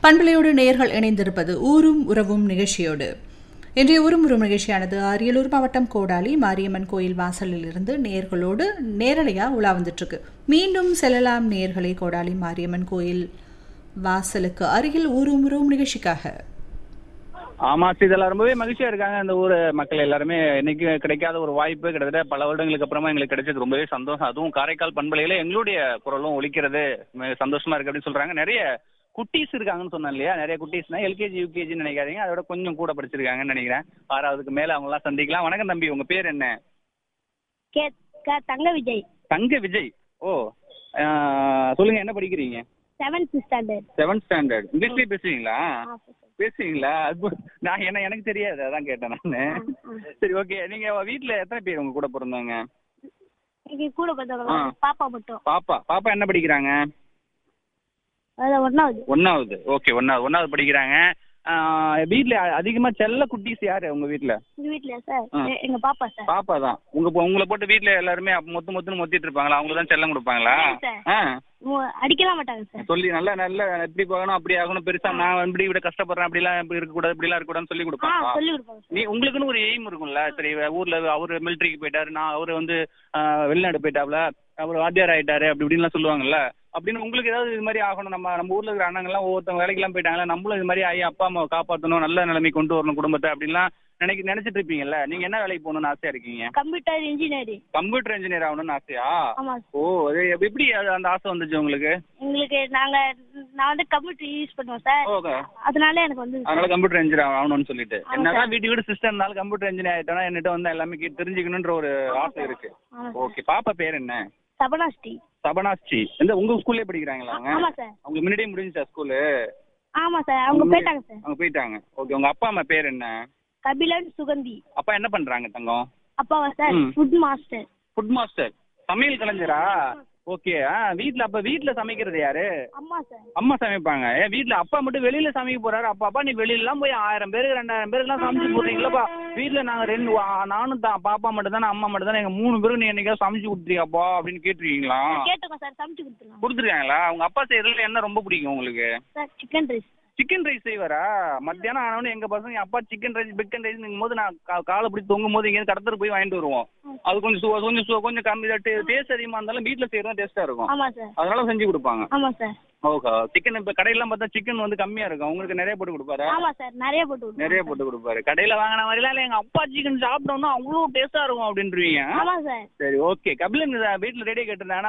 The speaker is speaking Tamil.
பண்பலையோடு நேயர்கள் இணைந்திருப்பது ஊரும் உறவும் நிகழ்ச்சியோடு இன்றைய ஊரும் உறவும் நிகழ்ச்சியானது அரியலூர் மாவட்டம் கோடாலி மாரியம்மன் கோயில் வாசலில் இருந்து நேர்களோடு நேரலையாக உலா வந்துட்டுருக்கு மீண்டும் செல்லலாம் நேர்களை கோடாலி மாரியம்மன் கோயில் வாசலுக்கு அருகில் ஊரும் உறவும் நிகழ்ச்சிக்காக ஆமா இதெல்லாம் ரொம்பவே மகிழ்ச்சியா இருக்காங்க அந்த ஊர் மக்கள் எல்லாருமே இன்னைக்கு கிடைக்காத ஒரு வாய்ப்பு கிட்டத்தட்ட பல வருடங்களுக்கு அப்புறமா எங்களுக்கு கிடைச்சது ரொம்பவே சந்தோஷம் அதுவும் காரைக்கால் பண்பலையில எங்களுடைய குரலும் ஒலிக்கிறது மிக சந்தோஷமா இருக்கு அப்படின்னு சொல்றாங்க நிறைய குட்டீஸ் இருக்காங்கன்னு சொன்னேன் இல்லையா நிறைய குட்டீஸ்னா எல்கேஜி யூகேஜின்னு நினைக்காதீங்க அதோட கொஞ்சம் கூட படிச்சிருக்காங்கன்னு நினைக்கிறேன் ஆறாவதுக்கு மேல அவங்க எல்லாம் சந்திக்கலாம் வணக்கம் தம்பி உங்க பேர் என்ன கே க- தங்க விஜய் தங்க விஜய் ஓ ஆஹ், சொல்லுங்க என்ன படிக்கிறீங்க செவன்த் ஸ்டாண்டர்ட் செவன்த் ஸ்டாண்டர்ட் இங்கிலீஷ்லயே பேசுவீங்களா பேசுவீங்களா அது நான் என்ன எனக்கு தெரியாது அதான் கேட்டேன் நானு சரி ஓகே நீங்க வீட்ல எத்தனை பேர் உங்க கூட பிறந்தாங்க இங்க கூட பார்த்தவங்க ஆ. பாப்பா மட்டும் பாப்பா பாப்பா என்ன படிக்கிறாங்க அதான் ஒன்னாவது ஒன்னாவது ஓகே ஒன்னாவது ஒன்னாவது படிக்கிறாங்க ஆஹ், வீட்ல அதிகமா செல்ல குட்டீஸ் யாரு உங்க வீட்ல எங்க வீட்லயா சார் ஆ. எ- எங்க பாப்பா சார் பாப்பா தான் உங்க பொ- உங்களை போட்டு வீட்ல எல்லாருமே அப்ப மொத்து மொத்துன்னு மொத்திட்டு இருப்பாங்களா அவங்க தான் செல்லம் கொடுப்பாங்களா சார். ஆ மு- அடிக்கலாம் மாட்டாங்க சார் சொல்லி நல்லா நல்லா எப்படி போகணும் அப்படி ஆகணும் பெருசா நான் இப்படி விட கஷ்டப்படுறேன் அப்படிலாம் இப்படி இருக்கக்கூடாது இப்படிலாம் இருக்கக்கூடாதுன்னு சொல்லி ஆ கொடுப்பாங்களா சொல்லி கொடுப்பாங்க சார் நீ உங்களுக்குன்னு ஒரு எய்ம் இருக்கும்ல சரி ஊர்ல அவரு மிலிட்டரிக்கு போயிட்டாரு நான் அவரு வந்து ஆஹ், வெளிநாடு போயிட்டாப்ல அவர் வாத்தியார் ஆயிட்டாரு அப்படி இப்படின்லாம் சொல்லுவாங்கல்ல அப்படின்னு உங்களுக்கு ஏதாவது இது மாதிரி ஆகணும் நம்ம நம்ம ஊர்ல இருக்கிற அண்ணங்கள்லாம் ஒவ்வொருத்தவங்க வேலைக்கெல்லாம் போயிட்டாங்களா நம்மளும் இது மாதிரி ஆகி அப்பா அம்மாவை காப்பாற்றணும் நல்ல நிலைமை கொண்டு வரணும் குடும்பத்தை அப்படின்லாம் நினைக்க நினைச்சிட்டு இருப்பீங்கல்ல நீங்க என்ன வேலைக்கு போகணும்னு ஆசையா இருக்கீங்க கம்ப்யூட்டர் இன்ஜினியரிங் கம்ப்யூட்டர் இன்ஜினியர் ஆகணும்னு ஆசையா ஆமா ஓ அது எப்படி அது அந்த ஆசை வந்துச்சு உங்களுக்கு எங்களுக்கு நாங்க நான் வந்து கம்ப்யூட்டர் யூஸ் பண்ணுவோம் சார் ஓகே அதனால எனக்கு வந்து அதனால கம்ப்யூட்டர் இன்ஜினியர் ஆகணும்னு சொல்லிட்டு ஆமா என்னதான் வீட்டு வீடு சிஸ்டம் இருந்தாலும் கம்ப்யூட்டர் இன்ஜினியர் ஆயிட்டோம்னா என்கிட்ட வந்து எல்லாமே கே- தெரிஞ்சுக்கணுன்ற ஒரு ஆசை இருக்கு ஆமா சார் ஓகே பாப்பா பேர் என்ன சபனா ஸ்ரீ சபனாஸ்ரீ எந்த உங்க ஸ்கூல்லே படிக்கிறாங்களாங்க ஆமா சார் அவங்க முன்னாடியே முடிஞ்சுச்சா ஸ்கூலு ஆமா சார் அவங்க போயிட்டாங்க சார் அவங்க போயிட்டாங்க ஓகே உங்க அப்பா அம்மா பேர் என்ன கபிலன் சுகந்தி அப்பா என்ன பண்றாங்க தங்கம் அப்பாவா சார் ம். ஃபுட் மாஸ்டர் ஃபுட் மாஸ்டர் சமையல் கலைஞரா ஓகே ஆ வீட்ல அப்ப வீட்ல சமைக்கிறது யாரு அம்மா சார் அம்மா சமைப்பாங்க ஏன் வீட்ல அப்பா மட்டும் வெளியில சமைக்க போறாரு அப்பா அப்பா நீ வெளியிலலாம் போய் ஆயிரம் பேருக்கு ரெண்டாயிரம் பேருக்குலாம் சமைச்சு போடுறீங்களப்பா வீட்ல நாங்க ரெண்டு வா- நானும் தான் பாப்பா மட்டும் தானே அம்மா மட்டும் தானே எங்க மூணு பேரும் நீ என்னைக்காவது சமைச்சு கொடுத்துருக்கியாப்பா அப்படின்னு கேட்டிருக்கீங்களா கேட்டுக்கோங்க சார் சமைச்சு கொடுத்துருங்க கொடுத்துருக்காங்களா உங்க அப்பா செய்யறதுல என்ன ரொம்ப பிடிக்கும் உங்களுக்கு sir chicken rice chicken rice செய்வாரா மத்தியானம் ஆனவொடனே எங்க பசங்க அப்பா சிக்கன் ரைஸ் பிக்கன் ரைஸ் போது நான் கா- காலை பிடி தொங்கும் போது இங்கே கடத்தர் போய் வாங்கிட்டு வருவோம் அது கொஞ்சம் சு- கொஞ்சம் சு- கொஞ்சம் கம்மி டேஸ்ட் அதிகமா இருந்தாலும் வீட்ல செய்யறது டேஸ்டா இருக்கும் ஆமா சார் அதனால செஞ்சு கொடுப்பாங்க ஆமா சார் ஓகே சிக்கன் இப்ப கடையெல்லாம் பார்த்தா சிக்கன் வந்து கம்மியா இருக்கும் உங்களுக்கு நிறைய போட்டு கொடுப்பாரா ஆமா சார் நிறைய போட்டு விடுவோம். நிறைய போட்டு கொடுப்பாரு கடையில வாங்கின மாதிரிலாம் இல்ல எங்க அப்பா சிக்கன் சாப்பிட்டோம்னா அவ்வளவு டேஸ்டா இருக்கும் அப்படின்றீங்க ஆமா சார் சரி ஓகே கபிலன் வீட்டுல ரெடியா கேட்டிருந்தாங்கன்னா